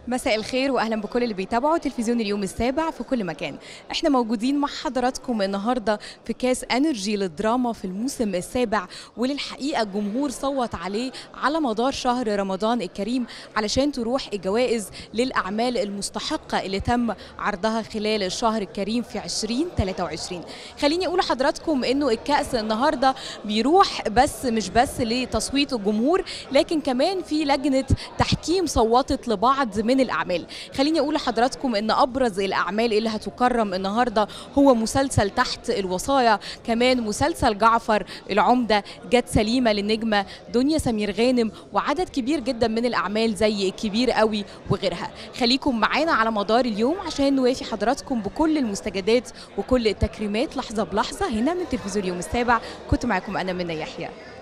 مساء الخير واهلا بكل اللي بيتابعوا تلفزيون اليوم السابع في كل مكان احنا موجودين مع حضراتكم النهارده في كاس انرجي للدراما في الموسم السابع وللحقيقه الجمهور صوت عليه على مدار شهر رمضان الكريم علشان تروح الجوائز للاعمال المستحقه اللي تم عرضها خلال الشهر الكريم في 2023 خليني اقول لحضراتكم انه الكاس النهارده بيروح بس مش بس لتصويت الجمهور لكن كمان في لجنه تحكيم صوتت لبعض من الاعمال خليني اقول لحضراتكم ان ابرز الاعمال اللي هتكرم النهارده هو مسلسل تحت الوصايا كمان مسلسل جعفر العمده جت سليمه للنجمه دنيا سمير غانم وعدد كبير جدا من الاعمال زي الكبير قوي وغيرها خليكم معانا على مدار اليوم عشان نوافي حضراتكم بكل المستجدات وكل التكريمات لحظه بلحظه هنا من تلفزيون اليوم السابع كنت معاكم انا منى يحيى